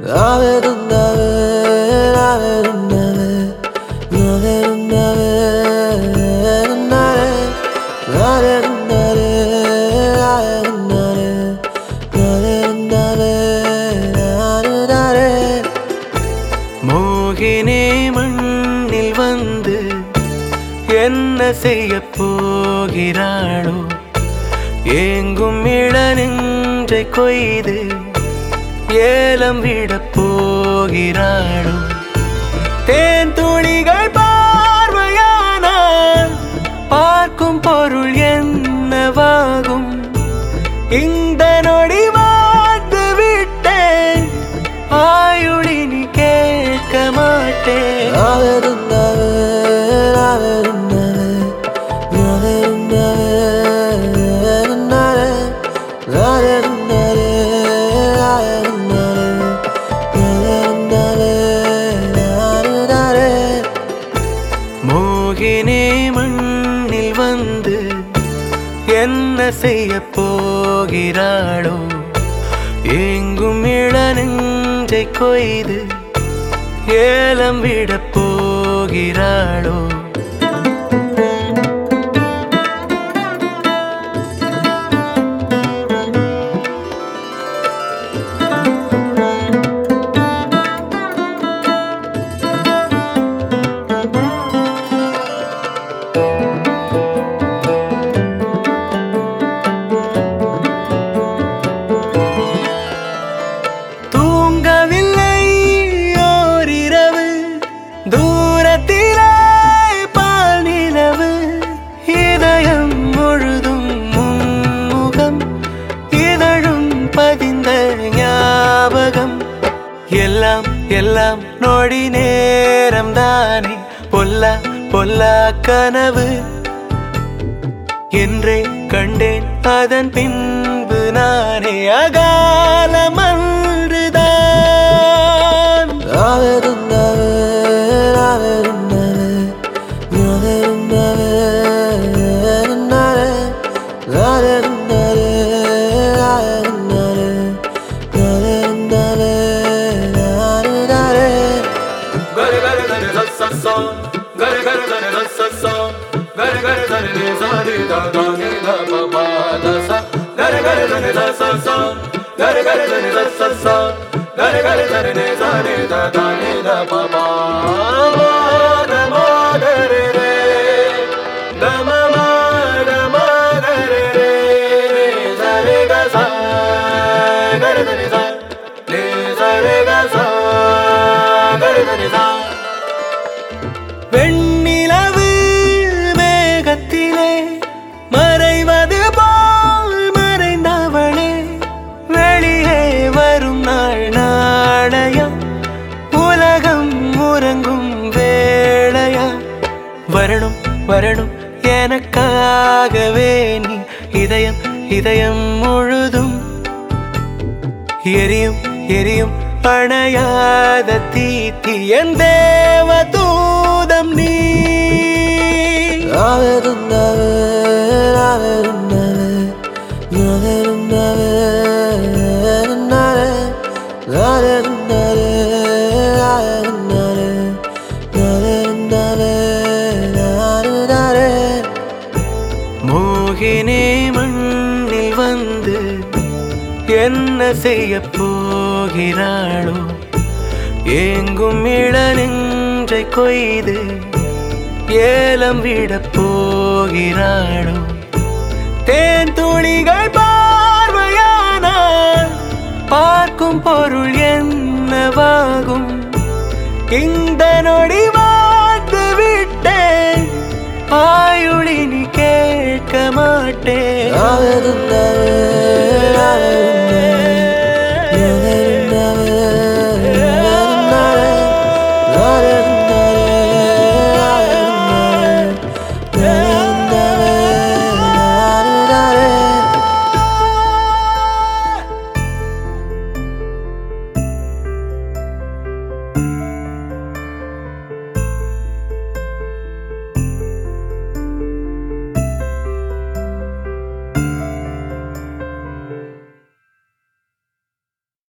மோகினே மண்ணில் வந்து என்ன செய்ய போகிறாளோ ஏங்கும் இளநெஞ்சை கொய்து ஏலம் விடப் போகிறாளோ தேன் துளிகள் பார்வையானால் பார்க்கும் பொருள் என்னவாகும் இந்த நொடி வாழ்ந்து விட்டேன் ஆயுளினி கேட்க மாட்டேன் மோகினே மண்ணில் வந்து என்ன செய்ய போகிறாளோ எங்கும் இளநெஞ்சை கொய்து ஏலம் விடப் போகிறாளோ தூங்கவில்லை ஓரிரவு தூரத்திலே பால் நிலவு இதயம் முழுதும் முன்முகம் இதழும் பதிந்த ஞாபகம் எல்லாம் எல்லாம் நொடி நேரம் தானே பொல்லா பொல்லா கனவு என்றே கண்டேன் அதன் பின்பு நானே அகாலம் அன்றுதான் Gare gare gare sa sa sa Gare gare gare sa sa sa Gare gare gare ni sa ni da da ni da pa pa da sa Gare gare gare sa sa sa Gare gare gare sa sa sa Gare gare gare ni sa ni da da ni da pa pa Ma da ma da re re Da ma ma da ma da re re Sa re ga sa Gare gare sa Ni sa re ga sa Gare gare sa வெண்ணிலவு மேகத்திலே மறைவது போல் மறைந்தவளே வெளியே வரும் நாள் நாளையா உலகம் உறங்கும் வேளையா வரணும் வரணும் எனக்காகவே நீ இதயம் இதயம் முழுதும் எரியும் எரியும் அணையாத தீத்தி என் தேவ தூதம் நீ மோகினே மண்ணில் வந்து என்ன செய்ய போகிறாளோ ஏங்கும் இளநெஞ்சை கொய்து ஏலம் விடப் போகிறாளோ தேன் துளிகள் பார்வையானால் பார்க்கும் பொருள் என்னவாகும் இந்த நொடி வாழ்ந்து விட்டேன் ஆயுளினி கேட்க மாட்டேன்